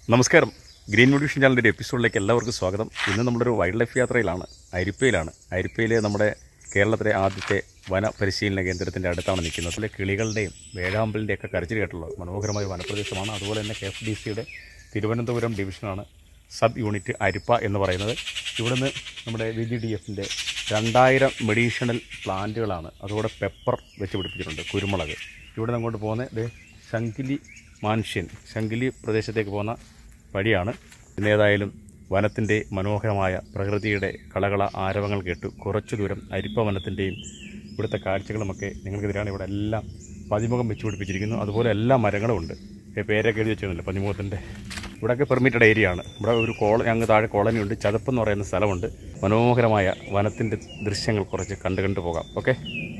നമസ്കാരം green nutrition ചാനലിൻ്റെ ഒരു എപ്പിസോഡിലേക്ക് എല്ലാവർക്കും സ്വാഗതം ഇന്ന് നമ്മളൊരു വൈൽഡ് ലൈഫ് യാത്രയിലാണ് അരിപ്പയിലാണ് അരിപ്പയിലെ നമ്മുടെ കേരളത്തിലെ ആദ്യത്തെ വന പരിശീലന കേന്ദ്രത്തിൻ്റെ അടുത്താണ് നിൽക്കുന്നത് അതിലെ കിളികളുടെയും വേഴാമ്പലിൻ്റെ ഒക്കെ കരച്ചിൽ കേട്ടുള്ള മനോഹരമായ വനപ്രദേശമാണ് അതുപോലെ തന്നെ കെ എഫ് ഡി സിയുടെ തിരുവനന്തപുരം ഡിവിഷനാണ് സബ് യൂണിറ്റ് അരിപ്പ എന്ന് പറയുന്നത് ഇവിടുന്ന് നമ്മുടെ വി ജി ഡി എഫിൻ്റെ രണ്ടായിരം മെഡീഷണൽ പ്ലാന്റുകളാണ് അതുകൂടെ പെപ്പർ വെച്ച് പിടിപ്പിച്ചിട്ടുണ്ട് കുരുമുളക് ഇവിടെ നിന്ന് അങ്ങോട്ട് പോകുന്നത് ഇത് ശങ്കിലി മാൻഷ്യൻ ശങ്കിലി പ്രദേശത്തേക്ക് പോകുന്ന വഴിയാണ് ഇന്നേതായാലും വനത്തിൻ്റെ മനോഹരമായ പ്രകൃതിയുടെ കളകള ആരവങ്ങൾ കേട്ട് കുറച്ചു ദൂരം അരിപ്പ വനത്തിൻ്റെയും ഇവിടുത്തെ കാഴ്ചകളുമൊക്കെ നിങ്ങൾക്കെതിരാണ് ഇവിടെ എല്ലാം പതിമുഖം വെച്ച് പിടിപ്പിച്ചിരിക്കുന്നു അതുപോലെ എല്ലാ മരങ്ങളും ഉണ്ട് ഈ പേരൊക്കെ എഴുതി വെച്ചിരുന്നില്ല പതിമുഖത്തിൻ്റെ ഇവിടെയൊക്കെ പെർമിറ്റഡ് ഏരിയ ആണ് ഇവിടെ ഒരു കോള അങ്ങ് താഴെ കോളനി ഉണ്ട് ചതപ്പ് എന്ന് പറയുന്ന സ്ഥലമുണ്ട് മനോഹരമായ വനത്തിൻ്റെ ദൃശ്യങ്ങൾ കുറച്ച് കണ്ടു കണ്ടു പോകാം ഓക്കെ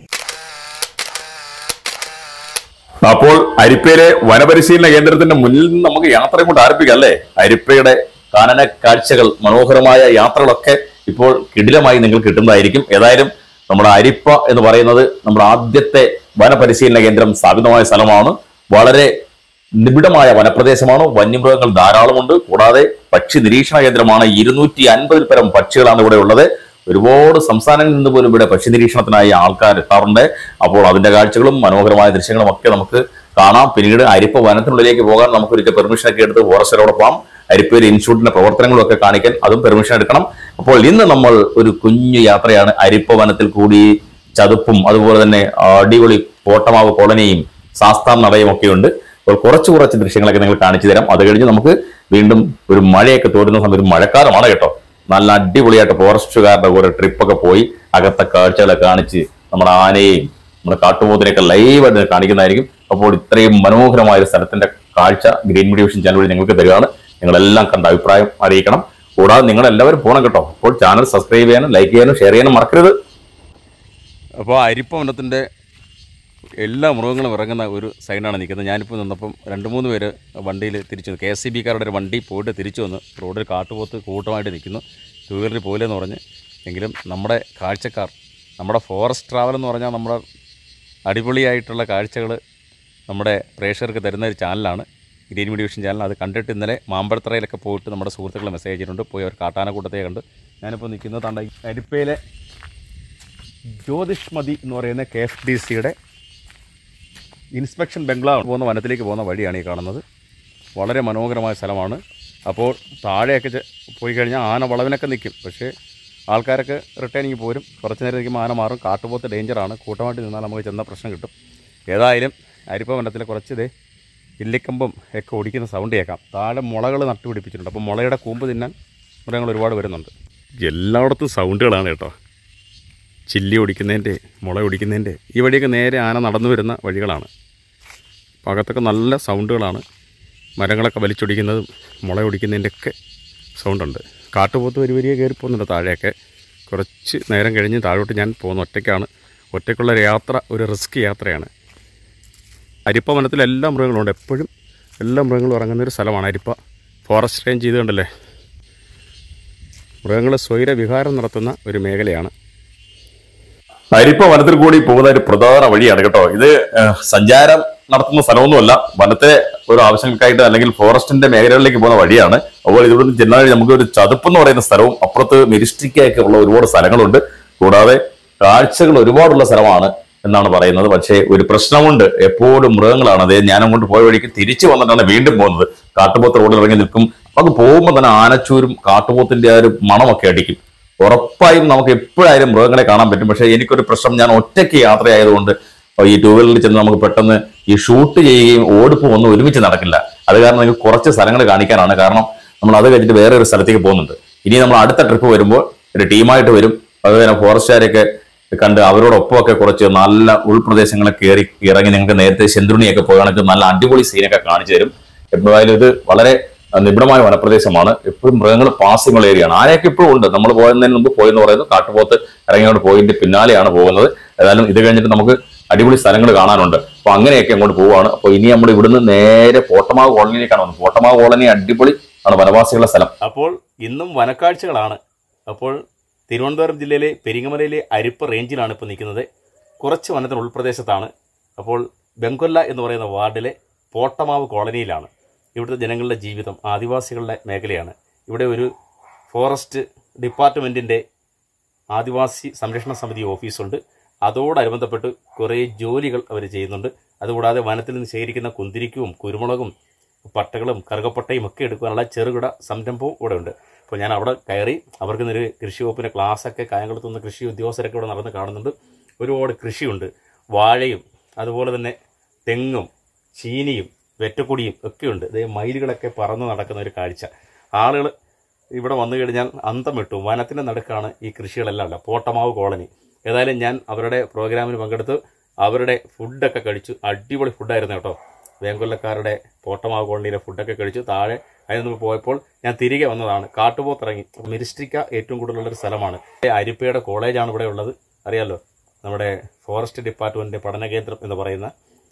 അപ്പോൾ അരിപ്പയിലെ വനപരിശീലന കേന്ദ്രത്തിന്റെ മുന്നിൽ നിന്ന് നമുക്ക് യാത്ര കൊണ്ട് ആരംഭിക്കാം അല്ലേ അരിപ്പയുടെ കാനന കാഴ്ചകൾ മനോഹരമായ യാത്രകളൊക്കെ ഇപ്പോൾ കിടിലമായി നിങ്ങൾക്ക് കിട്ടുന്നതായിരിക്കും ഏതായാലും നമ്മുടെ അരിപ്പ എന്ന് പറയുന്നത് നമ്മുടെ ആദ്യത്തെ വനപരിശീലന കേന്ദ്രം സ്ഥാപിതമായ സ്ഥലമാണ് വളരെ നിബിഡമായ വനപ്രദേശമാണ് വന്യമൃഗങ്ങൾ ധാരാളമുണ്ട് കൂടാതെ പക്ഷി നിരീക്ഷണ കേന്ദ്രമാണ് ഇരുന്നൂറ്റി അൻപതിൽ പരം പക്ഷികളാണ് ഇവിടെ ഉള്ളത് ഒരുപാട് സംസ്ഥാനങ്ങളിൽ നിന്ന് പോലും ഇവിടെ പക്ഷി നിരീക്ഷണത്തിനായി ആൾക്കാർ എത്താറുണ്ട് അപ്പോൾ അതിന്റെ കാഴ്ചകളും മനോഹരമായ ദൃശ്യങ്ങളും ഒക്കെ നമുക്ക് കാണാം പിന്നീട് അരിപ്പ വനത്തിനുള്ളിലേക്ക് പോകാൻ നമുക്ക് ഒരിക്കൽ പെർമിഷൻ ഒക്കെ എടുത്ത് ഫോറസ്റ്ററോടൊപ്പം അരിപ്പയിൽ ഇൻസ്റ്റിറ്റ്യൂട്ടിന്റെ പ്രവർത്തനങ്ങളും ഒക്കെ കാണിക്കാൻ അതും പെർമിഷൻ എടുക്കണം അപ്പോൾ ഇന്ന് നമ്മൾ ഒരു കുഞ്ഞു യാത്രയാണ് അരിപ്പ വനത്തിൽ കൂടി ചതുപ്പും അതുപോലെ തന്നെ അടിപൊളി പോട്ടമാവ് കോളനിയും സാസ്താം നടയും ഒക്കെ ഉണ്ട് അപ്പോൾ കുറച്ച് കുറച്ച് ദൃശ്യങ്ങളൊക്കെ നിങ്ങൾ കാണിച്ചു തരാം അത് കഴിഞ്ഞ് നമുക്ക് വീണ്ടും ഒരു മഴയൊക്കെ തോരുന്ന സമയത്ത് ഒരു മഴക്കാലമാണ് കേട്ടോ നല്ല അടിപൊളിയായിട്ട് ഫോറസ്റ്റുകാരുടെ കൂടെ ട്രിപ്പൊക്കെ പോയി അകത്തെ കാഴ്ചകളൊക്കെ കാണിച്ച് നമ്മുടെ ആനയെയും നമ്മുടെ കാട്ടുപോത്തിനെയൊക്കെ ലൈവായിട്ട് കാണിക്കുന്നതായിരിക്കും അപ്പോൾ ഇത്രയും മനോഹരമായ ഒരു സ്ഥലത്തിന്റെ കാഴ്ച ഗ്രീൻ മീഡിയ വിഷൻ ചാനൽ വഴി നിങ്ങൾക്ക് തരികയാണ് നിങ്ങളെല്ലാം കണ്ട അഭിപ്രായം അറിയിക്കണം കൂടാതെ നിങ്ങൾ എല്ലാവരും പോകണം കേട്ടോ അപ്പോൾ ചാനൽ സബ്സ്ക്രൈബ് ചെയ്യാനും ലൈക്ക് ചെയ്യാനും ഷെയർ ചെയ്യാനും മറക്കരുത് അപ്പോൾ അരിപ്പ വനത്തിൻ്റെ എല്ലാ മൃഗങ്ങളും ഇറങ്ങുന്ന ഒരു സൈഡാണ് നിൽക്കുന്നത് ഞാനിപ്പോൾ നിന്നപ്പം രണ്ട് മൂന്ന് പേര് വണ്ടിയിൽ തിരിച്ചു വന്നു കെ എസ് സി ബിക്കാരുടെ ഒരു വണ്ടി പോയിട്ട് തിരിച്ചു വന്ന് റോഡിൽ കാട്ടുപോത്ത് കൂട്ടമായിട്ട് നിൽക്കുന്നു ടൂ വീലറിൽ പോയില്ലെന്ന് പറഞ്ഞ് എങ്കിലും നമ്മുടെ കാഴ്ചക്കാർ നമ്മുടെ ഫോറസ്റ്റ് ട്രാവൽ എന്ന് പറഞ്ഞാൽ നമ്മുടെ അടിപൊളിയായിട്ടുള്ള കാഴ്ചകൾ നമ്മുടെ പ്രേക്ഷകർക്ക് തരുന്ന ഒരു ചാനലാണ് ഗ്രീൻ മീഡിയ വിഷൻ ചാനൽ അത് കണ്ടിട്ട് ഇന്നലെ മാമ്പഴത്തറയിലൊക്കെ പോയിട്ട് നമ്മുടെ സുഹൃത്തുക്കൾ മെസ്സേജ് ചെയ്തിട്ടുണ്ട് പോയി അവർ കാട്ടാനക്കൂട്ടത്തെ കണ്ട് ഞാനിപ്പോൾ നിൽക്കുന്നത് തണ്ട അരിപ്പയിലെ ജ്യോതിഷ്മതി എന്ന് പറയുന്ന കെ എഫ് ഡി സിയുടെ ഇൻസ്പെക്ഷൻ ബംഗ്ലാവ് പോകുന്ന വനത്തിലേക്ക് പോകുന്ന വഴിയാണ് ഈ കാണുന്നത് വളരെ മനോഹരമായ സ്ഥലമാണ് അപ്പോൾ താഴെയൊക്കെ ചെ- പോയി കഴിഞ്ഞാൽ ആന വളവിനൊക്കെ നിൽക്കും പക്ഷേ ആൾക്കാരൊക്കെ റിട്ടേണിങ് പോരും കുറച്ച് നേരം നിൽക്കുമ്പോൾ ആന മാറും കാട്ടുപോത്ത് ഡേഞ്ചറാണ് കൂട്ടമായിട്ട് നിന്നാൽ നമുക്ക് ചെന്ന പ്രശ്നം കിട്ടും ഏതായാലും അരിപ്പ വനത്തിലെ കുറച്ച് ഇതേ ഇല്ലിക്കമ്പും ഒക്കെ ഓടിക്കുന്ന സൗണ്ട് കേൾക്കാം താഴെ മുളകൾ നട്ടുപിടിപ്പിച്ചിട്ടുണ്ട് അപ്പോൾ മുളയുടെ കൂമ്പ് തിന്നാൻ മൃഗങ്ങൾ ഒരുപാട് വരുന്നുണ്ട് എല്ലായിടത്തും സൗണ്ടുകളാണ് കേട്ടോ ചില്ലി ഒടിക്കുന്നതിൻ്റെ മുള ഒടിക്കുന്നതിൻ്റെ ഈ വഴിയൊക്കെ നേരെ ആന നടന്നു വരുന്ന വഴികളാണ് അപ്പോൾ അകത്തൊക്കെ നല്ല സൗണ്ടുകളാണ് മരങ്ങളൊക്കെ വലിച്ചൊടിക്കുന്നതും മുള ഒടിക്കുന്നതിൻ്റെ ഒക്കെ സൗണ്ടുണ്ട് കാട്ടുപോത്ത് വരി വരിയെ കയറി പോകുന്നുണ്ട് താഴെയൊക്കെ കുറച്ച് നേരം കഴിഞ്ഞ് താഴോട്ട് ഞാൻ പോകുന്ന ഒറ്റയ്ക്കാണ് ഒറ്റയ്ക്കുള്ള ഒരു യാത്ര ഒരു റിസ്ക് യാത്രയാണ് അരിപ്പ വനത്തിൽ എല്ലാ മൃഗങ്ങളും ഉണ്ട് എപ്പോഴും എല്ലാ മൃഗങ്ങളും ഇറങ്ങുന്ന ഒരു സ്ഥലമാണ് അരിപ്പ ഫോറസ്റ്റ് റേഞ്ച് ചെയ്ത് കണ്ടല്ലേ മൃഗങ്ങൾ സ്വൈര വിഹാരം നടത്തുന്ന ഒരു മേഖലയാണ് അരിപ്പ വനത്തിൽ കൂടി പോകുന്ന ഒരു പ്രധാന വഴിയാണ് കേട്ടോ ഇത് ഏഹ്, സഞ്ചാരം നടത്തുന്ന സ്ഥലമൊന്നുമല്ല വനത്തെ ഒരു ആവശ്യങ്ങൾക്കായിട്ട് അല്ലെങ്കിൽ ഫോറസ്റ്റിന്റെ മേഖലകളിലേക്ക് പോകുന്ന വഴിയാണ് അപ്പോൾ ഇവിടുന്ന് ചെന്നാൽ നമുക്ക് ഒരു ചതുപ്പ് എന്ന് പറയുന്ന സ്ഥലവും അപ്പുറത്ത് മെരിസ്റ്റിക്കൊക്കെ ഉള്ള ഒരുപാട് സ്ഥലങ്ങളുണ്ട് കൂടാതെ കാഴ്ചകൾ ഒരുപാടുള്ള സ്ഥലമാണ് എന്നാണ് പറയുന്നത് പക്ഷേ ഒരു പ്രശ്നമുണ്ട് എപ്പോഴും മൃഗങ്ങളാണ് അതായത് ഞാൻ അങ്ങോട്ട് പോയ വഴിക്ക് തിരിച്ചു വന്നിട്ടാണ് വീണ്ടും പോകുന്നത് കാട്ടുപോത്ത് റോഡിൽ ഇറങ്ങി നിൽക്കും അത് പോകുമ്പോൾ തന്നെ ആനച്ചൂരും കാട്ടുപോത്തിന്റെ ആ ഒരു മണമൊക്കെ അടിക്കും ഉറപ്പായും നമുക്ക് എപ്പോഴായാലും മൃഗങ്ങളെ കാണാൻ പറ്റും പക്ഷേ എനിക്കൊരു പ്രശ്നം ഞാൻ ഒറ്റയ്ക്ക് യാത്രയായതുകൊണ്ട് ഈ ടൂ വീലറിൽ ചെന്ന് നമുക്ക് പെട്ടെന്ന് ഈ ഷൂട്ട് ചെയ്യുകയും ഓടിപ്പും ഒന്നും ഒരുമിച്ച് നടക്കില്ല അത് കാരണം നിങ്ങൾക്ക് കുറച്ച് സ്ഥലങ്ങൾ കാണിക്കാനാണ് കാരണം നമ്മൾ അത് കഴിഞ്ഞിട്ട് വേറെ ഒരു സ്ഥലത്തേക്ക് പോകുന്നുണ്ട് ഇനി നമ്മൾ അടുത്ത ട്രിപ്പ് വരുമ്പോൾ ഒരു ടീമായിട്ട് വരും അതുപോലെ ഫോറസ്റ്റുകാരെയൊക്കെ കണ്ട് അവരോടൊപ്പമൊക്കെ കുറച്ച് നല്ല ഉൾപ്രദേശങ്ങളെ കയറി ഇറങ്ങി നിങ്ങൾക്ക് നേരത്തെ ശെന്തുണിയൊക്കെ പോയാണെങ്കിൽ നല്ല അടിപൊളി സീനൊക്കെ കാണിച്ചു തരും എന്തായാലും ഇത് വളരെ അഹ് നിബിഡമായ വനപ്രദേശമാണ് എപ്പോഴും മൃഗങ്ങൾ പാസിംഗ് ഏരിയയാണ് ആനയൊക്കെ ഇപ്പോഴും ഉണ്ട് നമ്മൾ പോയതിന് മുമ്പ് പോയെന്ന് പറയുന്നത് കാട്ടുപോത്ത് ഇറങ്ങിയോണ്ട് പോയിന്റ് പിന്നാലെയാണ് പോകുന്നത് ഏതായാലും ഇത് കഴിഞ്ഞിട്ട് നമുക്ക് അടിപൊളി സ്ഥലങ്ങൾ കാണാനുണ്ട് അപ്പൊ അങ്ങനെയൊക്കെ അങ്ങോട്ട് പോവാണ് അപ്പൊ ഇനി നമ്മൾ ഇവിടുന്ന് നേരെ പോട്ടമാവ് കോളനിയിലേക്കാണ് വന്നത് പോട്ടമാവ് കോളനി അടിപൊളി ആണ് വനവാസികളുടെ സ്ഥലം അപ്പോൾ ഇന്നും വനക്കാഴ്ചകളാണ് അപ്പോൾ തിരുവനന്തപുരം ജില്ലയിലെ പെരിങ്ങമലയിലെ അരിപ്പ റേഞ്ചിലാണ് ഇപ്പോൾ നിൽക്കുന്നത് കുറച്ച് വനത്തിന് ഉൾപ്രദേശത്താണ് അപ്പോൾ ബെങ്കൊല്ല എന്ന് പറയുന്ന വാർഡിലെ പോട്ടമാവ് കോളനിയിലാണ് ഇവിടുത്തെ ജനങ്ങളുടെ ജീവിതം ആദിവാസികളുടെ മേഖലയാണ് ഇവിടെ ഒരു ഫോറസ്റ്റ് ഡിപ്പാർട്ട്മെൻറ്റിൻ്റെ ആദിവാസി സംരക്ഷണ സമിതി ഓഫീസുണ്ട് അതോടനുബന്ധപ്പെട്ട് കുറേ ജോലികൾ അവർ ചെയ്യുന്നുണ്ട് അതുകൂടാതെ വനത്തിൽ നിന്ന് ശേഖരിക്കുന്ന കുന്തിരിക്കവും കുരുമുളകും പട്ടകളും കറുകപ്പട്ടയും ഒക്കെ എടുക്കാനുള്ള ചെറുകിട സംരംഭവും ഇവിടെ ഉണ്ട് അപ്പോൾ ഞാൻ അവിടെ കയറി അവർക്ക് ഇന്നൊരു കൃഷി വകുപ്പിൻ്റെ ക്ലാസ്സൊക്കെ കായംകുളത്തുനിന്ന് കൃഷി ഉദ്യോഗസ്ഥരൊക്കെ ഇവിടെ നടന്ന് കാണുന്നുണ്ട് ഒരുപാട് കൃഷിയുണ്ട് വാഴയും അതുപോലെ തന്നെ തെങ്ങും ചീനിയും വെറ്റക്കൊടിയും ഒക്കെയുണ്ട് ഇതേ മയിലുകളൊക്കെ പറന്ന് നടക്കുന്ന ഒരു കാഴ്ച ആളുകൾ ഇവിടെ വന്നു കഴിഞ്ഞാൽ അന്തം വിട്ടു വനത്തിൻ്റെ നടുക്കാണ് ഈ കൃഷികളെല്ലാം ഉള്ളത് പോട്ടമാവ് കോളനി ഏതായാലും ഞാൻ അവരുടെ പ്രോഗ്രാമിന് പങ്കെടുത്ത് അവരുടെ ഫുഡൊക്കെ കഴിച്ചു അടിപൊളി ഫുഡായിരുന്നു കേട്ടോ വേങ്കൊല്ലക്കാരുടെ പോട്ടമാവ് കോളനിയിലെ ഫുഡൊക്കെ കഴിച്ചു താഴെ അതിൽ നിന്ന് പോയപ്പോൾ ഞാൻ തിരികെ വന്നതാണ് കാട്ടുപോത്തിറങ്ങി മിരിസ്ട്രിക്ക ഏറ്റവും കൂടുതലുള്ളൊരു സ്ഥലമാണ് അരിപ്പയുടെ കോളേജാണ് ഇവിടെ ഉള്ളത് അറിയാലോ നമ്മുടെ ഫോറസ്റ്റ് ഡിപ്പാർട്ട്മെൻറ്റിൻ്റെ പഠന കേന്ദ്രം എന്ന് പറയുന്ന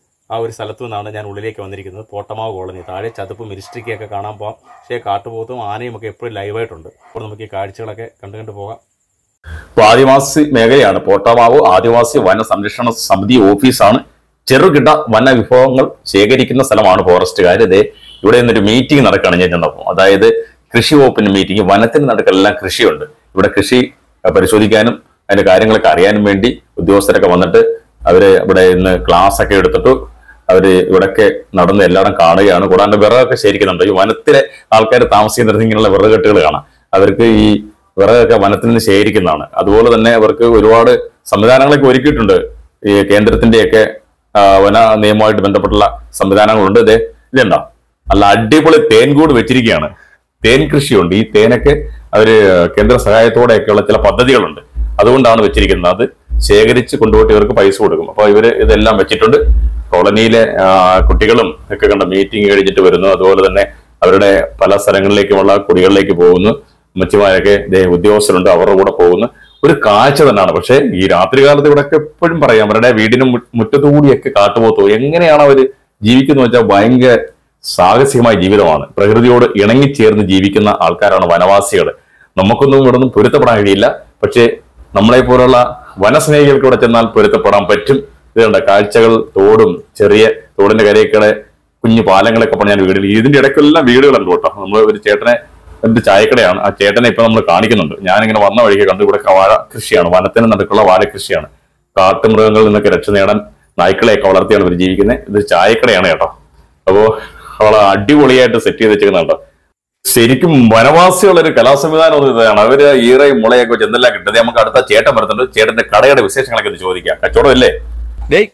ആ ഒരു സ്ഥലത്തു നിന്നാണ് ഞാൻ ഉള്ളിലേക്ക് വന്നിരിക്കുന്നത് പോട്ടമാവ് കോളനി താഴെ ചതുപ്പ് മിരിസ്ട്രിക്കൊക്കെ കാണാൻ പോകാം പക്ഷേ കാട്ടുപോത്തും ആനയും ഒക്കെ എപ്പോഴും ലൈവായിട്ടുണ്ട് അപ്പോൾ നമുക്ക് ഈ കാഴ്ചകളൊക്കെ കണ്ടു കണ്ടു പോകാം ഇപ്പൊ ആദിവാസി മേഖലയാണ് പോട്ടാമാവ് ആദിവാസി വന സംരക്ഷണ സമിതി ഓഫീസാണ് ചെറുകിട വന വിഭവങ്ങൾ ശേഖരിക്കുന്ന സ്ഥലമാണ് ഫോറസ്റ്റുകാർ ഇതേ ഇവിടെ നിന്നൊരു മീറ്റിംഗ് നടക്കുകയാണ് ഞാൻ ചെന്നപ്പോൾ അതായത് കൃഷി വകുപ്പിന്റെ മീറ്റിംഗ് വനത്തിന് നടുക്കെല്ലാം കൃഷിയുണ്ട് ഇവിടെ കൃഷി അഹ് പരിശോധിക്കാനും അതിന്റെ കാര്യങ്ങളൊക്കെ അറിയാനും വേണ്ടി ഉദ്യോഗസ്ഥരൊക്കെ വന്നിട്ട് അവര് ഇവിടെ ഇന്ന് ക്ലാസ് ഒക്കെ എടുത്തിട്ട് അവര് ഇവിടൊക്കെ നടന്ന് എല്ലായിടം കാണുകയാണ് കൂടാണ്ട് വിറകൊക്കെ ശേഖരിക്കുന്നുണ്ട് ഈ വനത്തിലെ ആൾക്കാർ താമസിക്കുന്നിടത്ത് ഇങ്ങനെയുള്ള വിറകെട്ടുകൾ കാണാം അവർക്ക് ഈ വിറകൊക്കെ വനത്തിൽ നിന്ന് ശേഖരിക്കുന്നതാണ് അതുപോലെ തന്നെ അവർക്ക് ഒരുപാട് സംവിധാനങ്ങളൊക്കെ ഒരുക്കിയിട്ടുണ്ട് ഈ കേന്ദ്രത്തിന്റെയൊക്കെ ആ, വന നിയമവുമായിട്ട് ബന്ധപ്പെട്ടുള്ള സംവിധാനങ്ങളുണ്ട് ഇതേ ഇതുണ്ടോ നല്ല അടിപൊളി തേൻ കൂട് വെച്ചിരിക്കുകയാണ് തേൻ കൃഷിയുണ്ട് ഈ തേനൊക്കെ അവര് കേന്ദ്ര സഹായത്തോടെയൊക്കെയുള്ള ചില പദ്ധതികളുണ്ട് അതുകൊണ്ടാണ് വെച്ചിരിക്കുന്നത് അത് ശേഖരിച്ച് കൊണ്ടുപോയിട്ട് ഇവർക്ക് പൈസ കൊടുക്കും അപ്പൊ ഇവര് ഇതെല്ലാം വെച്ചിട്ടുണ്ട് കോളനിയിലെ ആ, കുട്ടികളും ഒക്കെ കണ്ട മീറ്റിംഗ് കഴിഞ്ഞിട്ട് വരുന്നു അതുപോലെ തന്നെ അവരുടെ പല സ്ഥലങ്ങളിലേക്കുമുള്ള കുടികളിലേക്ക് പോകുന്നു അമ്മച്ചിമാരൊക്കെ ദേ ഉദ്യോഗസ്ഥരുണ്ട് അവരുടെ കൂടെ പോകുന്നു ഒരു കാഴ്ച തന്നെയാണ് പക്ഷെ ഈ രാത്രി കാലത്ത് ഇവിടെ എപ്പോഴും പറയാം അവരുടെ വീടിന് മു- മുറ്റത്തു കൂടിയൊക്കെ കാട്ടുപോത്തോ എങ്ങനെയാണ് അവര് ജീവിക്കുന്നത് വെച്ചാൽ ഭയങ്കര സാഹസികമായ ജീവിതമാണ് പ്രകൃതിയോട് ഇണങ്ങിച്ചേർന്ന് ജീവിക്കുന്ന ആൾക്കാരാണ് വനവാസികൾ നമുക്കൊന്നും ഇവിടെ നിന്നും പൊരുത്തപ്പെടാൻ കഴിയില്ല പക്ഷേ നമ്മളെ പോലുള്ള വനസ്നേഹികൾക്ക് ഇവിടെ ചെന്നാൽ പൊരുത്തപ്പെടാൻ പറ്റും ഇതുണ്ട് കാഴ്ചകൾ തോടും ചെറിയ തോടിന്റെ കരയൊക്കെ കുഞ്ഞു പാലങ്ങളൊക്കെ പണിയാൻ വീടുകൾ ഇതിന്റെ ഇടയ്ക്കെല്ലാം വീടുകളുണ്ട് കേട്ടോ നമ്മൾ ഒരു ചേട്ടനെ ഒരു ചായക്കടയാണ് ആ ചേട്ടനെ ഇപ്പൊ നമ്മൾ കാണിക്കുന്നുണ്ട് ഞാനിങ്ങനെ വന്ന വഴിക്ക് കണ്ടു ഇവിടെ വാഴ കൃഷിയാണ് വനത്തിന് നടുക്കുള്ള വാഴ കൃഷിയാണ് കാട്ടുമൃഗങ്ങളിൽ നിന്നൊക്കെ രക്ഷ നേടാൻ നായ്ക്കളെയൊക്കെ വളർത്തിയാണ് ഇവർ ജീവിക്കുന്നത് ഇത് ചായക്കടയാണ് കേട്ടോ അപ്പോ അവളെ അടിപൊളിയായിട്ട് സെറ്റ് ചെയ്ത് വെച്ചിരിക്കുന്നുണ്ടോ ശരിക്കും വനവാസികളുടെ ഒരു കലാസംവിധാനം ഒന്ന് ഇതാണ് അവര് ഈറയും മുളയൊക്കെ വെച്ച് എന്തെല്ലാം കിട്ടുന്നത് നമുക്ക് അടുത്ത ചേട്ടൻ വരുന്നുണ്ട് ചേട്ടന്റെ കടയുടെ വിശേഷങ്ങളൊക്കെ ഒന്ന് ചോദിക്കാം കച്ചവടം അല്ലേ ഡേയ്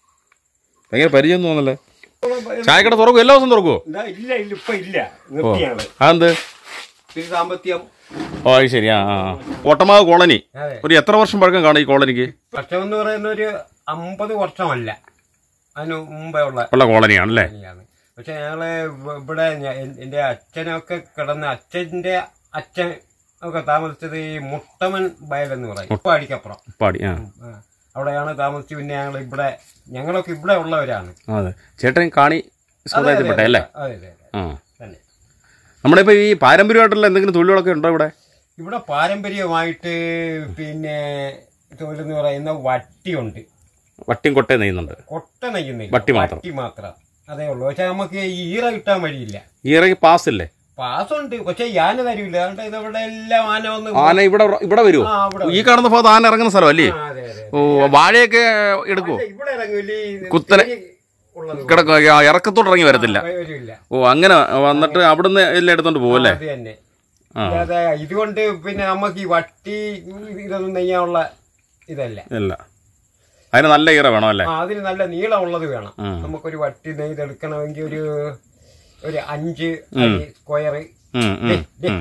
ഭയങ്കര പരിചയം തോന്നല്ലേ ചായക്കട തുറക്കും എല്ലാ ദിവസവും തുറക്കുമോ ഇതാ ഇല്ല ഇല്ല ഇപ്പൊ ഇല്ല നിർത്തിയാണ് അതെന്ത് ഇത് സാമ്പത്തികം ഓ അത് ശരി ആ ആ ഓട്ടമാവ് കോളനി അതെ ഒരു എത്ര വർഷം പഴക്കം കാണും ഈ കോളനിക്ക് വർഷം എന്ന് പറയുന്ന ഒരു അമ്പത് വർഷമല്ല അതിന് മുമ്പേ ഉള്ള ഉള്ള കോളനിയാണല്ലേ പണിയാണ് പക്ഷെ ഞങ്ങള് ഇവ- ഇവിടെ ഞ- എൻ- എന്റെ അച്ഛനൊക്കെ കിടന്ന് അച്ഛന്റെ അച്ഛൻ ഒക്കെ താമസിച്ചത് ഈ മുട്ടമൻ വയലെന്ന് പറയും ഇപ്പൊ അടിക്കപ്പുറം പാടി ആ ആ. അവിടെയാണ് താമസിച്ച് പിന്നെ ഞങ്ങൾ ഇവിടെ ഞങ്ങളൊക്കെ ഇവിടെ ഉള്ളവരാണ് അതെ ചേട്ടൻ കാണി സമുദായത്തിൽപ്പെട്ട അല്ലേ അതെ അതെ അതെ ആ തന്നെ നമ്മുടെ ഇപ്പൊ ഈ പാരമ്പര്യമായിട്ടുള്ള എന്തെങ്കിലും തൊഴിലുകളൊക്കെ ഉണ്ടോ ഇവിടെ ഇവിടെ പാരമ്പര്യമായിട്ട് പിന്നെ തൊഴിലെന്ന് പറയുന്ന വട്ടിയുണ്ട് വട്ടിയും കൊട്ടയും നെയ്യുന്നുണ്ട് കൊട്ട നെയ്യുന്നില്ല വട്ടി മാത്രം. വട്ടി മാത്രം അതേ ഉള്ളൂ പക്ഷെ നമുക്ക് ഈ ഈറ കിട്ടാൻ വഴിയില്ല ഈ ഇറങ്ങി പാസ് ഇല്ലേ പാസ്സുണ്ട് പക്ഷെ ഈ ആന തരൂല അതുകൊണ്ട് ഇതവിടെ എല്ലാം ആന വന്ന് ആന ഇവിടെ ഇവിടെ വരുമോ ആ, ഇവിടെ ഈ കാണുന്ന ഭാഗത്ത് ആന ഇറങ്ങുന്ന സ്ഥലം അല്ലേ ആ, അതെ അതെ ഓ വാഴയൊക്കെ എടുക്കുവോ പക്ഷെ ഇവിടെ ഇറങ്ങൂല ഈ കുത്തനെ ചെരി ഉള്ളത് കിടക്കുക ഇറക്കത്തോട്ട് ഇറങ്ങി വരത്തില്ല ആ, വരൂല ഓ അങ്ങനെ വന്നിട്ട് അവിടുന്ന് എല്ലാം എടുത്തോണ്ട് പോകും അല്ലേ അത് തന്നെ ആ അല്ലാതെ ഇതുകൊണ്ട് പിന്നെ നമുക്ക് ഈ വട്ടി ഇതൊന്നും നെയ്യാനുള്ള ഇതല്ല ഇല്ല അതിന് നല്ല ഈറ വേണം അല്ലേ ആ അതിന് നല്ല നീളമുള്ളത് വേണം ഉം. നമുക്കൊരു വട്ടി നെയ്തെടുക്കണമെങ്കിൽ ഒരു ഒരു അഞ്ച് അടി സ്ക്വയർ ഉം, ഉം, ഉം,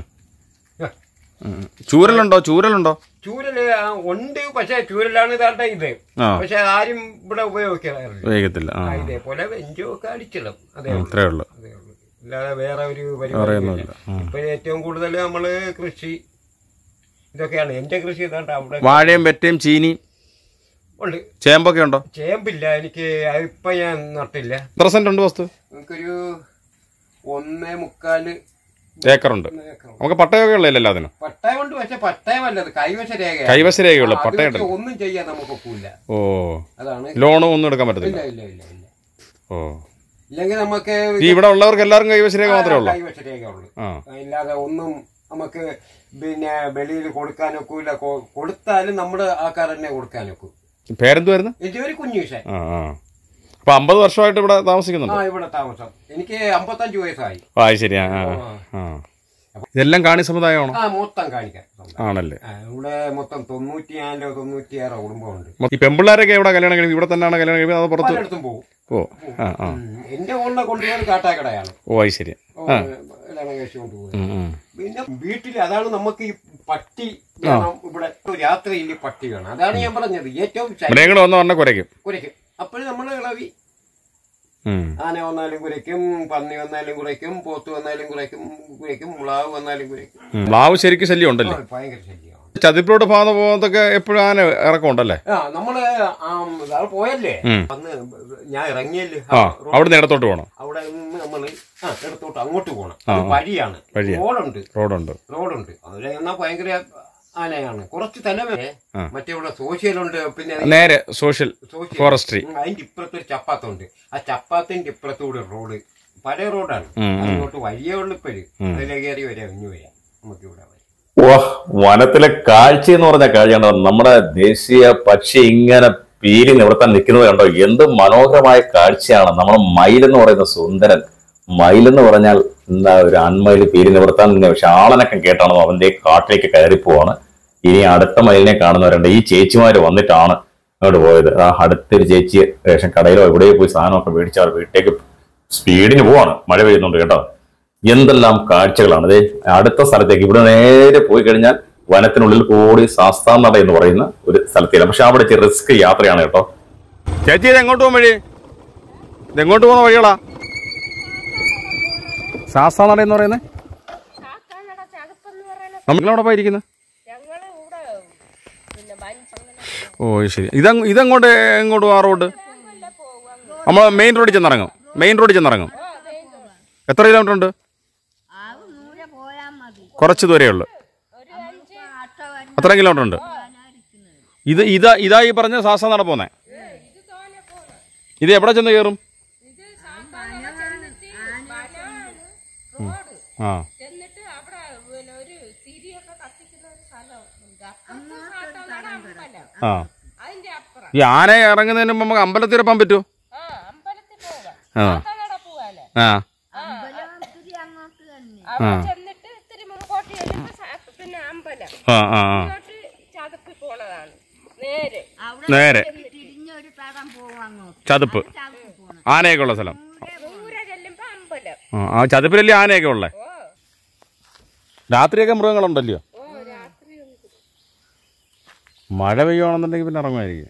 ഉം. ചൂരലുണ്ടോ ചൂരലുണ്ടോ ചൂരല് ആ, ഉണ്ട് പക്ഷെ ചൂരലാണ് ഇതാട്ടെ ഇത് ആ പക്ഷെ ആരും ഇവിടെ ഉപയോഗിക്കാറില്ല ഉപയോഗിക്കത്തില്ല ആ ആ, ഇതേപോലെ വെഞ്ചും ഒക്കെ അടിച്ചിടും അതേ ഉള്ളൂ അത്രേ ഉള്ളൂ അതേ ഉള്ളൂ അല്ലാതെ വേറെ ഒരു പരിപാടി അറിയുന്നില്ല ഉം. ഇപ്പൊ ഏറ്റവും കൂടുതൽ നമ്മള് കൃഷി ഇതൊക്കെയാണ് എന്റെ കൃഷി ഇതാണ്ട് അവിടെ വാഴയും വെറ്റയും ചീനി ഉണ്ട് ചേമ്പൊക്കെ ഉണ്ടോ ചേമ്പില്ല എനിക്ക് ഇപ്പൊ ഞാൻ നട്ടില്ല എത്ര സെന്റ് ഉണ്ട് വസ്തു നമുക്കൊരു ഒന്നേ മുക്കാല് ഏക്കറുണ്ട് ഏക്കർ നമുക്ക് പട്ടയൊക്കെ ഉള്ളതല്ലോ അതിന് പട്ടയം കൊണ്ട് പക്ഷെ പട്ടയമല്ലത് കൈവശ രേഖ കൈവശ രേഖയുള്ളൂ പട്ടയുണ്ട് ഒന്നും ചെയ്യാൻ നമുക്ക് ഒക്കില്ല ഓ അതാണ് ലോണും ഒന്നും എടുക്കാൻ പറ്റത്തില്ല ഇല്ല ഇല്ല ഇല്ല ഇല്ല ഓ ഇല്ലെങ്കിൽ നമുക്ക് ഈ ഇവിടെ ഉള്ളവർക്ക് എല്ലാവർക്കും കൈവശരേഖ മാത്രമേ ഉള്ളൂ കൈവശരേഖ ഉള്ളൂ ആ ഇല്ലാതെ ഒന്നും നമുക്ക് പിന്നെ വെളിയിൽ കൊടുക്കാനൊക്കില്ല കൊടുത്താലും നമ്മുടെ ആൾക്കാർ തന്നെ കൊടുക്കാനൊക്കും പേരെന്തുവായിരുന്നു എന്റെ ഒരു കുഞ്ഞുഷ ആ ആ അപ്പൊ അമ്പത് വർഷമായിട്ട് ഇവിടെ താമസിക്കുന്നുണ്ട് ആ ഇവിടെ താമസം എനിക്ക് അമ്പത്തഞ്ച് വയസ്സായി ആ അത് ശരി ആ ആ ആ ഇതെല്ലാം കാണി സമുദായമാണോ ആ മൊത്തം കാണിക്കാം ആണല്ലേ ആ, ഇവിടെ മൊത്തം തൊണ്ണൂറ്റിനാലോ തൊണ്ണൂറ്റിയാറോ കുടുംബമുണ്ട് ഈ പെമ്പിള്ളാരൊക്കെ എവിടെ കല്യാണം കഴിക്കും ഇവിടെ തന്നെയാണ് കല്യാണം കഴിക്കുന്നത് അത് പുറത്ത് പലയിടത്തും പോകും ഓ ആ ആ ഉം. എന്റെ ഓണ്ണ കൊണ്ടുപോകാൻ കാട്ടാക്കടയാണ് ഓ അത് ശരി ഓ, കല്യാണം കഴിച്ചു കൊണ്ടുപോകും ഉം, ഉം. പിന്നെ വീട്ടിൽ അതാണ് നമുക്ക് ഈ പട്ടി വേണം ഇവിടെ രാത്രിയിൽ പട്ടി വേണം അതാണ് ഞാൻ പറഞ്ഞത് ഏറ്റവും ശല്യം മൃഗങ്ങൾ വന്ന് പറഞ്ഞ കുരയ്ക്കും കുരയ്ക്കും അപ്പോഴും നമ്മൾ ഇളവി ഉം. ആന വന്നാലും കുരയ്ക്കും പന്നി വന്നാലും കുരയ്ക്കും പോത്ത് വന്നാലും കുരയ്ക്കും കുരയ്ക്കും മുളാവ് വന്നാലും കുരയ്ക്കും ഉം. മ്ലാവ് ശരിക്കും ശല്യം ഉണ്ടല്ലേ ആ, ഭയങ്കര ശല്യമാണ് ചതിപ്പിലോട്ട് ഭാഗത്ത് പോകുന്നതൊക്കെ എപ്പോഴും ആന ഇറക്കം ഉണ്ടല്ലേ ആ നമ്മള് ആ, അവിടെ പോയല്ലേ ഉം. അന്ന് ഞാൻ ഇറങ്ങിയല്ലേ ആ അവിടെ നിന്ന് ഇടത്തോട്ട് പോകണം അവിടെ നിന്ന് നമ്മള് ആ ഇടത്തോട്ട് അങ്ങോട്ട് പോകണം അത് വഴിയാണ് വഴിയാ. റോഡുണ്ട് റോഡുണ്ട് റോഡുണ്ട് അതിൽ എന്നാ ഭയങ്കര ആനയാണ് കുറച്ച് തലവരെ ആ. മറ്റേ ഇവിടെ സോഷ്യലുണ്ട് പിന്നെ നേരെ സോഷ്യൽ സോഷ്യൽ ഫോറസ്ട്രി ഉം, അതിന്റെ ഇപ്പുറത്ത് ഒരു ചപ്പാത്തുണ്ട് ആ ചപ്പാത്തിന്റെ ഇപ്പുറത്തൂടെ റോഡ് പഴയ റോഡാണ് ഉം, അങ്ങോട്ട് വഴിയേ ഉള്ളു ഇപ്പോഴും അതിലെ കയറി വരാം ഇനി വരാം നമുക്ക് ഇവിടെ വരാം വാ വനത്തിലെ കാഴ്ച എന്ന് പറഞ്ഞ കാഴ്ച കണ്ടോ നമ്മുടെ ദേശീയ പക്ഷി ഇങ്ങനെ പീരി നിവർത്താൻ നിൽക്കുന്നത് കണ്ടോ എന്ത് മനോഹരമായ കാഴ്ചയാണ് നമ്മുടെ മയിൽ എന്ന് പറയുന്ന സുന്ദരൻ മയിൽ എന്ന് പറഞ്ഞാൽ എന്താ ഒരു ആൺമയിൽ പീരി നിവർത്താൻ നിന്ന ഷാളനൊക്കെ കേട്ടാണോ അവന്റെ കാട്ടിലേക്ക് കയറി പോവാണ് ഇനി അടുത്ത മയിലിനെ കാണുന്നവരുണ്ട് ഈ ചേച്ചിമാര് വന്നിട്ടാണ് അങ്ങോട്ട് പോയത് ആ അടുത്തൊരു ചേച്ചി റേഷൻ കടയിലോ എവിടെയോ പോയി സാധനമൊക്കെ മേടിച്ചാൽ വീട്ടിലേക്ക് സ്പീഡിന് പോവാണ് മഴ പെയ്യുന്നുണ്ട് കേട്ടോ എന്തെല്ലാം കാഴ്ചകളാണ് ദേ അടുത്ത സ്ഥലത്തേക്ക് ഇവിടെ നേരെ പോയി കഴിഞ്ഞാൽ വനത്തിനുള്ളിൽ കൂടി ശാസ്താനട എന്ന് പറയുന്ന ഒരു സ്ഥലത്തില്ല പക്ഷെ അവിടെ ഇച്ചിരി റിസ്ക് യാത്രയാണ് കേട്ടോ ചേച്ചി ഇത് എങ്ങോട്ട് പോകും വഴി ഇത് എങ്ങോട്ട് പോകുന്ന വഴികളാ ശാസ്താനട എന്ന് പറയുന്നത് കാക്കാനട ചതുപ്പെന്ന് പറയണ നമ്മളവിടെ പോയിരിക്കുന്നത് ഞങ്ങള് ഇവിടെ പിന്നെ ബഞ്ചങ്ങനെ ഓ ശരി ഇതങ് ഇതെങ്ങോട്ട് എങ്ങോട്ട് ആ റോഡ് നമ്മൾ മെയിൻ റോഡിൽ ചെന്നിറങ്ങും മെയിൻ റോഡിൽ ചെന്നിറങ്ങും എത്ര കിലോമീറ്റർ ഉണ്ട് കുറച്ച് ദൂരേ ഉള്ളു അത്ര കിലോമീറ്റർ ഉണ്ട് ഇത് ഇതാ ഇതാ ഈ പറഞ്ഞ സാസ നട പോന്നെ ഇത് എവിടെ ചെന്ന് കയറും ആ എന്നിട്ട് അവിടെ പിന്നെ ഒരു തിരിയൊക്കെ കത്തിക്കുന്ന ഒരു സ്ഥലമുണ്ട് അപ്പുറത്ത് സാത്താനാണ് അമ്പലം ആ അതിന്റെ അപ്പുറം ഈ ആന ഇറങ്ങുന്നതിന് മുമ്പ് നമുക്ക് അമ്പലത്തിൽ പോകാൻ പറ്റുമോ ആ അമ്പലത്തിൽ പോകാം ആ സാത്താനട പോകാല്ലേ ആ അവിടെ ചെന്നിട്ട് ഇത്തിരി മുമ്പോട്ട് ചെല്ലുമ്പോ സാ- പിന്നെ അമ്പലം ആ ആ ആ ഇങ്ങോട്ട് ചതുപ്പി പോണതാണ് നേരെ നേരെ തിരിഞ്ഞൊരു തടം പോവും അങ്ങോട്ട് ചതുപ്പ് ചവിട്ടി പോണം ആനയൊക്കെ ഉള്ള സ്ഥലം ദൂരെ ചെല്ലുമ്പോ അമ്പലം ആ, ആ ചതുപ്പിലല്ലേ ആനയൊക്കെ ഉള്ളേ ഓ രാത്രിയൊക്കെ മൃഗങ്ങളുണ്ടല്ലോ ഓ രാത്രി ഒന്നും മഴ പെയ്യുവാണെന്നുണ്ടെങ്കിൽ പിന്നെ ഇറങ്ങുമായിരിക്കും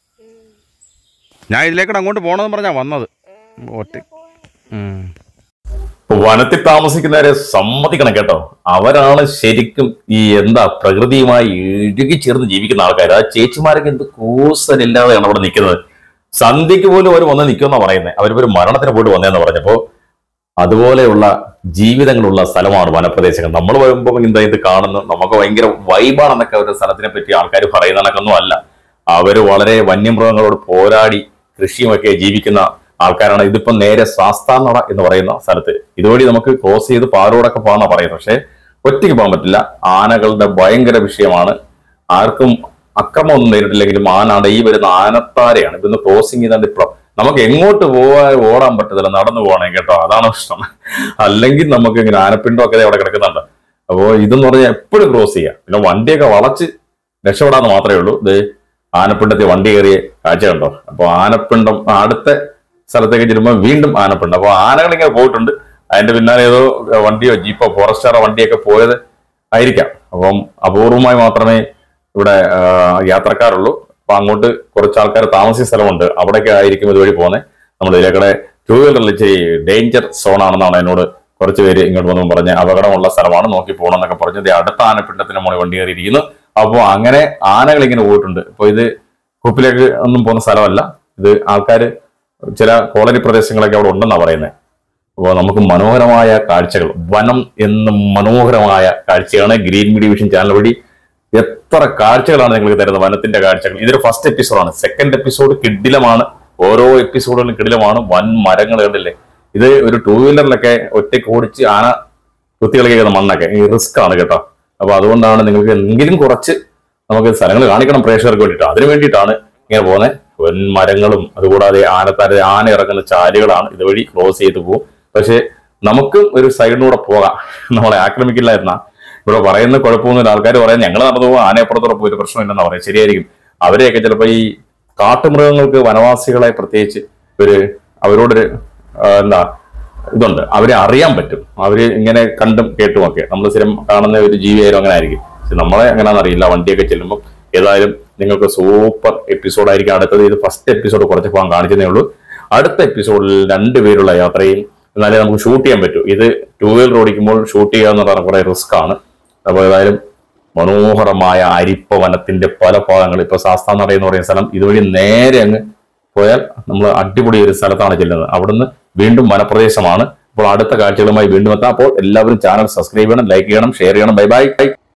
ഞാൻ ഇതിലേക്കൂടെ അങ്ങോട്ട് പോകണമെന്ന് പറഞ്ഞാ വന്നത് ഒറ്റ ഉം. വനത്തിൽ താമസിക്കുന്നവരെ സമ്മതിക്കണം കേട്ടോ അവരാണ് ശരിക്കും ഈ എന്താ പ്രകൃതിയുമായി ഇഴുകി ചേർന്ന് ജീവിക്കുന്ന ആൾക്കാർ ആ ചേച്ചിമാരൊക്കെ എന്ത് കൂസലില്ലാതെയാണ് അവിടെ നിൽക്കുന്നത് സന്ധ്യക്ക് പോലും അവർ വന്ന് നിൽക്കുമെന്നാ പറയുന്നത് അവരിപ്പോ ഒരു മരണത്തിന് പോയിട്ട് വന്നതെന്ന് പറഞ്ഞപ്പോ അതുപോലെയുള്ള ജീവിതങ്ങളുള്ള സ്ഥലമാണ് വനപ്രദേശങ്ങൾ നമ്മൾ വരുമ്പോൾ എന്താ ഇത് കാണുന്നു നമുക്ക് ഭയങ്കര വൈബാണെന്നൊക്കെ ഒരു സ്ഥലത്തിനെ പറ്റി ആൾക്കാർ പറയുന്ന കണക്കൊന്നും അല്ല അവര് വളരെ വന്യമൃഗങ്ങളോട് പോരാടി കൃഷിയുമൊക്കെ ജീവിക്കുന്ന ആൾക്കാരാണ് ഇതിപ്പോ നേരെ ശാസ്താനട എന്ന് പറയുന്ന സ്ഥലത്ത് ഇതുവഴി നമുക്ക് ക്രോസ് ചെയ്ത് പാലോടൊക്കെ പോകാന്നാ പറയുന്നത് പക്ഷെ ഒറ്റയ്ക്ക് പോകാൻ പറ്റില്ല ആനകളുടെ ഭയങ്കര വിഷയമാണ് ആർക്കും അക്രമമൊന്നും നേരിട്ടില്ലെങ്കിലും ആനാണ് ഈ വരുന്ന ആനത്താരെയാണ് ഇതൊന്ന് ക്രോസിങ് ചെയ്താൽ ഇപ്പോൾ നമുക്ക് എങ്ങോട്ട് പോകാൻ ഓടാൻ പറ്റത്തില്ല നടന്നു പോകണമെങ്കിൽ കേട്ടോ അതാണ് പ്രശ്നം അല്ലെങ്കിൽ നമുക്ക് ഇങ്ങനെ ആനപ്പിണ്ടമൊക്കെ ദേ അവിടെ കിടക്കുന്നുണ്ട് അപ്പോൾ ഇതെന്ന് പറഞ്ഞാൽ എപ്പോഴും ക്രോസ് ചെയ്യാം പിന്നെ വണ്ടിയൊക്കെ വളച്ച് രക്ഷപ്പെടാന്ന് മാത്രമേ ഉള്ളൂ ഇത് ആനപ്പിണ്ടത്തിൽ വണ്ടി കയറിയ കാഴ്ച കണ്ടോ അപ്പോൾ ആനപ്പിണ്ടം അടുത്ത സ്ഥലത്തേക്ക് ചെല്ലുമ്പോൾ വീണ്ടും ആനപ്പിണ്ടം അപ്പോൾ ആനകൾ ഇങ്ങനെ പോയിട്ടുണ്ട് അതിന്റെ പിന്നാലെ ഏതോ വണ്ടിയോ ജീപ്പോ ഫോറസ്റ്റാറോ വണ്ടിയൊക്കെ പോയത് ആയിരിക്കാം അപ്പം അപൂർവമായി മാത്രമേ ഇവിടെ ആ, യാത്രക്കാരുള്ളൂ അപ്പൊ അങ്ങോട്ട് കുറച്ച് ആൾക്കാർ താമസിച്ച സ്ഥലമുണ്ട് അവിടേക്ക് ആയിരിക്കും ഇതുവഴി പോകുന്നത് നമ്മൾ ഇതിലേക്കൂടെ ടൂ വീലറിൽ ഇച്ചിരി ഡേഞ്ചർ സോൺ ആണെന്നാണ് എന്നോട് കുറച്ച് പേര് ഇങ്ങോട്ട് വന്നു പറഞ്ഞ് അപകടമുള്ള സ്ഥലമാണ് നോക്കി പോകണം എന്നൊക്കെ പറഞ്ഞു ദേ അടുത്ത ആനപ്പിണ്ടത്തിന് മുകളിൽ വണ്ടി കയറിയിരിക്കുന്നു അപ്പോൾ അങ്ങനെ ആനകൾ ഇങ്ങനെ പോയിട്ടുണ്ട് അപ്പോൾ ഇത് കുപ്പിലേക്ക് ഒന്നും പോകുന്ന സ്ഥലമല്ല ഇത് ആൾക്കാർ ചില കോളനി പ്രദേശങ്ങളൊക്കെ അവിടെ ഉണ്ടെന്നാണ് പറയുന്നത് അപ്പോൾ നമുക്ക് മനോഹരമായ കാഴ്ചകൾ വനം എന്ന മനോഹരമായ കാഴ്ചയാണ് ഗ്രീൻ മീഡിയ വിഷൻ ചാനൽ വഴി എത്ര കാഴ്ചകളാണ് നിങ്ങൾക്ക് തരുന്നത് വനത്തിന്റെ കാഴ്ചകൾ ഇതൊരു ഫസ്റ്റ് എപ്പിസോഡാണ് സെക്കൻഡ് എപ്പിസോഡ് കിഡിലമാണ് ഓരോ എപ്പിസോഡുകളും കിടിലമാണ് വൻ മരങ്ങൾ കണ്ടില്ലേ ഇത് ഒരു ടൂ വീലറിലൊക്കെ ഒറ്റയ്ക്ക് ഓടിച്ച് ആന കുത്തി കളിക്കുന്ന മണ്ണൊക്കെ ഈ റിസ്ക് ആണ് കേട്ടോ അപ്പൊ അതുകൊണ്ടാണ് നിങ്ങൾക്ക് എന്തെങ്കിലും കുറച്ച് നമുക്ക് സ്ഥലങ്ങൾ കാണിക്കണം പ്രേക്ഷകർക്ക് വേണ്ടിയിട്ട് അതിനു വേണ്ടിയിട്ടാണ് ഇങ്ങനെ പോകുന്നത് വൻ മരങ്ങളും അതുകൂടാതെ ആനത്താര ആന ഇറങ്ങുന്ന ചാലുകളാണ് ഇതുവഴി ക്രോസ് ചെയ്ത് പോകും പക്ഷെ നമുക്കും ഒരു സൈഡിലൂടെ പോകാം നമ്മളെ ആക്രമിക്കില്ലായിരുന്ന ഇവിടെ പറയുന്ന കുഴപ്പമൊന്നുമില്ല ആൾക്കാർ പറയാൻ ഞങ്ങൾ നടന്നു പോകും ആനയപ്പുറത്തോടെ പോയിട്ട് പ്രശ്നമില്ലെന്നാ പറയാം ശരിയായിരിക്കും അവരെയൊക്കെ ചിലപ്പോൾ ഈ കാട്ടുമൃഗങ്ങൾക്ക് വനവാസികളെ പ്രത്യേകിച്ച് ഒരു അവരോടൊരു ആ, എന്താ ഇതുണ്ട് അവരെ അറിയാൻ പറ്റും അവര് ഇങ്ങനെ കണ്ടും കേട്ടും ഒക്കെ നമ്മൾ സ്ഥിരം കാണുന്ന ഒരു ജീവിയായാലും അങ്ങനെ ആയിരിക്കും പക്ഷെ നമ്മളെ എങ്ങനെയാണെന്ന് അറിയില്ല വണ്ടിയൊക്കെ ചെല്ലുമ്പോൾ ഏതായാലും നിങ്ങൾക്ക് സൂപ്പർ എപ്പിസോഡായിരിക്കും അടുത്തത് ഇത് ഫസ്റ്റ് എപ്പിസോഡ് കുറച്ച് പോകാൻ കാണിച്ചതേ ഉള്ളൂ അടുത്ത എപ്പിസോഡിൽ രണ്ടുപേരുള്ള യാത്രയും എന്നാലേ നമുക്ക് ഷൂട്ട് ചെയ്യാൻ പറ്റൂ ഇത് ടൂ വീലർ ഓടിക്കുമ്പോൾ ഷൂട്ട് ചെയ്യുക എന്ന് പറഞ്ഞാൽ കുറെ റിസ്ക് ആണ് അപ്പോൾ ഏതായാലും മനോഹരമായ അരിപ്പ വനത്തിന്റെ പല ഭാഗങ്ങൾ ഇപ്പൊ ശാസ്താനട എന്ന് പറയുന്ന സ്ഥലം ഇതുവഴി നേരെ അങ്ങ് പോയാൽ നമ്മൾ അടിപൊളി ഒരു സ്ഥലത്താണ് ചെല്ലുന്നത് അവിടുന്ന് വീണ്ടും വനപ്രദേശമാണ് അപ്പോൾ അടുത്ത കാഴ്ചകളുമായി വീണ്ടും എത്താം അപ്പോൾ എല്ലാവരും ചാനൽ സബ്സ്ക്രൈബ് ചെയ്യണം ലൈക്ക് ചെയ്യണം ഷെയർ ചെയ്യണം ബൈ ബൈ